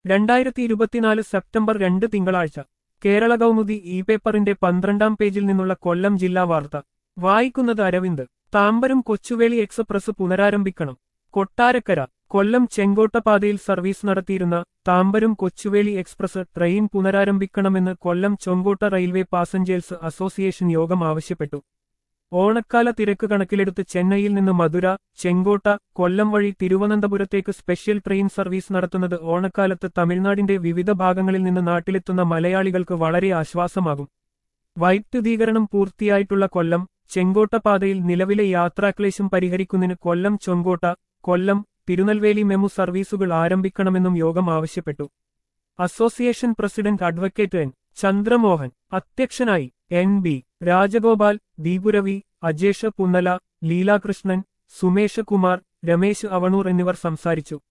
രണ്ടായിരത്തി ഇരുപത്തിനാല് സെപ്റ്റംബർ രണ്ട് തിങ്കളാഴ്ച കേരള കൗമുദി ഇ പേപ്പറിന്റെ പന്ത്രണ്ടാം പേജിൽ നിന്നുള്ള കൊല്ലം ജില്ലാ വാർത്ത വായിക്കുന്നത് അരവിന്ദ് താമ്പരം കൊച്ചുവേളി എക്സ്പ്രസ് പുനരാരംഭിക്കണം കൊട്ടാരക്കര കൊല്ലം ചെങ്കോട്ട പാതയിൽ സർവീസ് നടത്തിയിരുന്ന താമ്പരം കൊച്ചുവേളി എക്സ്പ്രസ് ട്രെയിൻ പുനരാരംഭിക്കണമെന്ന് Kollam Chenkotta railway passengers association യോഗം ആവശ്യപ്പെട്ടു ഓണക്കാല തിരക്ക് കണക്കിലെടുത്ത് ചെന്നൈയിൽ നിന്ന് മധുര ചെങ്കോട്ട കൊല്ലം വഴി തിരുവനന്തപുരത്തേക്ക് സ്പെഷ്യൽ ട്രെയിൻ സർവീസ് നടത്തുന്നത് ഓണക്കാലത്ത് തമിഴ്നാടിന്റെ വിവിധ ഭാഗങ്ങളിൽ നിന്ന് നാട്ടിലെത്തുന്ന മലയാളികൾക്ക് വളരെ ആശ്വാസമാകും വൈദ്യുതീകരണം പൂർത്തിയായിട്ടുള്ള കൊല്ലം ചെങ്കോട്ട പാതയിൽ നിലവിലെ യാത്രാക്ലേശം പരിഹരിക്കുന്നതിന് കൊല്ലം ചൊങ്കോട്ട കൊല്ലം തിരുനെൽവേലി മെമു സർവീസുകൾ ആരംഭിക്കണമെന്നും യോഗം ആവശ്യപ്പെട്ടു association president advocate N Chandramohan അധ്യക്ഷനായി എൻ ബി രാജഗോപാൽ ദീപുരവി അജേഷ് പുന്നല ലീലാകൃഷ്ണൻ സുമേഷ് കുമാർ രമേശ് അവണൂർ എന്നിവർ സംസാരിച്ചു